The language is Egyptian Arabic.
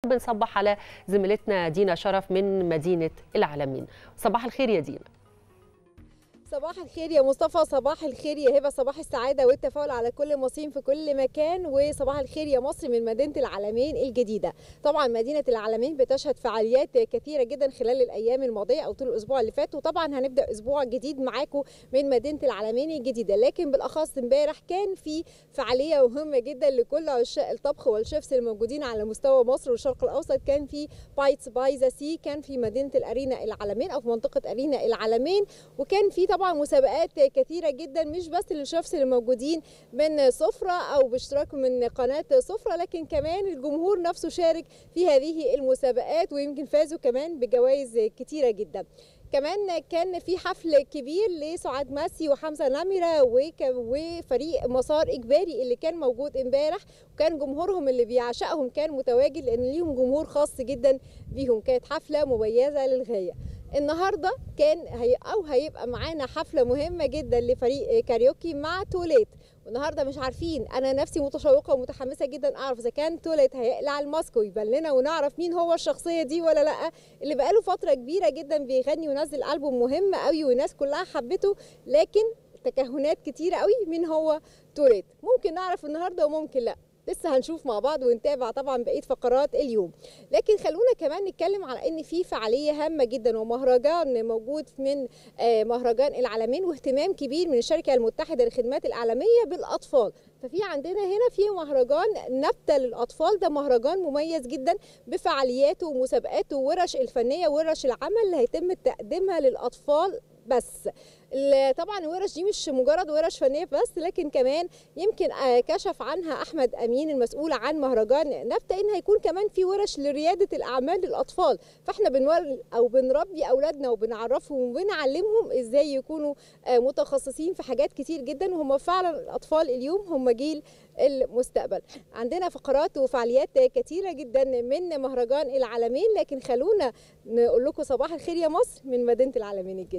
بنصبح على زميلتنا دينا شرف من مدينه العالمين صباح الخير يا دينا صباح الخير يا مصطفى صباح الخير يا هبه صباح السعاده والتفاؤل على كل المصريين في كل مكان وصباح الخير يا مصر من مدينه العالمين الجديده طبعا مدينه العالمين بتشهد فعاليات كثيره جدا خلال الايام الماضيه او طول الاسبوع اللي فات وطبعا هنبدا اسبوع جديد معاكم من مدينه العالمين الجديده لكن بالاخص امبارح كان في فعاليه مهمه جدا لكل عشاق الطبخ والشيفs الموجودين على مستوى مصر والشرق الاوسط كان في بايتس باي ذا سي كان في مدينه الارينا العالمين او في منطقه ارينا العالمين وكان في طبعا مسابقات كثيره جدا مش بس للشيفs اللي موجودين من سفره او باشتراك من قناه سفره لكن كمان الجمهور نفسه شارك في هذه المسابقات ويمكن فازوا كمان بجوائز كثيره جدا كمان كان في حفل كبير لسعاد ماسي وحمزه نمره وفريق مسار اجباري اللي كان موجود امبارح وكان جمهورهم اللي بيعشقهم كان متواجد لان ليهم جمهور خاص جدا بيهم كانت حفله مميزه للغايه النهارده كان هي او هيبقى معانا حفله مهمه جدا لفريق كاريوكي مع توليت والنهارده مش عارفين انا نفسي متشوقه ومتحمسه جدا اعرف اذا كان توليت هيقلع الماسك ويبان لنا ونعرف مين هو الشخصيه دي ولا لا اللي بقاله فتره كبيره جدا بيغني ونزل البوم مهم قوي والناس كلها حبته لكن تكهنات كتيره قوي مين هو توليت ممكن نعرف النهارده وممكن لا لسه هنشوف مع بعض ونتابع طبعا بقيه فقرات اليوم لكن خلونا كمان نتكلم على ان في فعاليه هامه جدا ومهرجان موجود من مهرجان العالمين واهتمام كبير من الشركه المتحده للخدمات الاعلاميه بالاطفال ففي عندنا هنا في مهرجان نبته للاطفال ده مهرجان مميز جدا بفعالياته ومسابقاته وورش الفنيه ورش العمل اللي هيتم تقديمها للاطفال بس طبعا الورش دي مش مجرد ورش فنيه بس لكن كمان يمكن كشف عنها احمد امين المسؤول عن مهرجان نبته ان هيكون كمان في ورش لرياده الاعمال للاطفال فاحنا بنور او بنربي اولادنا وبنعرفهم وبنعلمهم ازاي يكونوا متخصصين في حاجات كتير جدا وهم فعلا الاطفال اليوم هم جيل المستقبل عندنا فقرات وفعاليات كتيرة جدا من مهرجان العالمين لكن خلونا نقول لكم صباح الخير يا مصر من مدينة العالمين الجديدة